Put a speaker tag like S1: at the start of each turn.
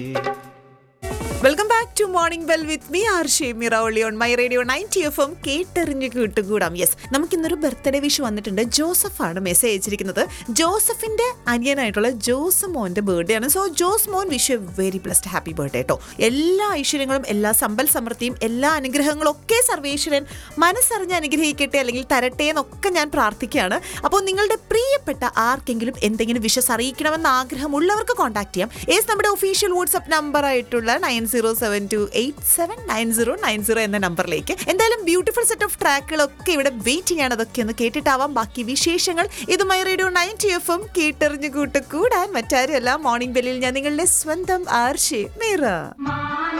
S1: welcome back to morning bell with me R Shemira only on my radio ninety F M കേട്ടെറിഞ്ഞ് കൂട്ടുകൂടാം yes നമുക്കിന്നൊരു birthday wish വന്നിട്ടുണ്ട് ജോസഫാണ് message അയച്ചിരിക്കുന്നത് ജോസഫിന്റെ അനിയനായിട്ടുള്ള ജോസ് മോന്റെ ബർത്ത്ഡേ ആണ് സോ ജോസ് മോൻ wish a very blessed happy birthday കേട്ടോ എല്ലാ ഐശ്വര്യങ്ങളും എല്ലാ സമ്പൽ സമൃദ്ധിയും എല്ലാ അനുഗ്രഹങ്ങളും ഒക്കെ സർവേശ്വരൻ മനസ്സറിഞ്ഞ് അനുഗ്രഹിക്കട്ടെ അല്ലെങ്കിൽ തരട്ടെ എന്നൊക്കെ ഞാൻ പ്രാർത്ഥിക്കുകയാണ് അപ്പോൾ നിങ്ങളുടെ പ്രിയപ്പെട്ട ആർക്കെങ്കിലും എന്തെങ്കിലും വിഷസ് അറിയിക്കണമെന്ന് ആഗ്രഹമുള്ളവർക്ക് കോൺടാക്ട് ചെയ്യാം ഏസ് നമ്മുടെ ഒഫീഷ്യൽ വാട്സ്ആപ്പ് നമ്പർ ആയിട്ടുള്ള nine zero seven two eight seven nine zero nine zero എന്ന നമ്പറിലേക്ക് എന്തായാലും ബ്യൂട്ടിഫുൾ സെറ്റ് ഓഫ് ട്രാക്കുകളൊക്കെ ഇവിടെ വെയിറ്റ് ചെയ്യാണ് അതൊക്കെ ഒന്ന് കേട്ടിട്ടാവാം ബാക്കി വിശേഷങ്ങൾ ഇതുമായി റേഡിയോ നയൻറ്റി എഫ് എം കേട്ടെറിഞ്ഞു കൂട്ട് കൂടാൻ മറ്റാരുമല്ല മോർണിംഗ് ബെല്ലിൽ ഞാൻ നിങ്ങളുടെ സ്വന്തം ആർഷി മീറ
S2: My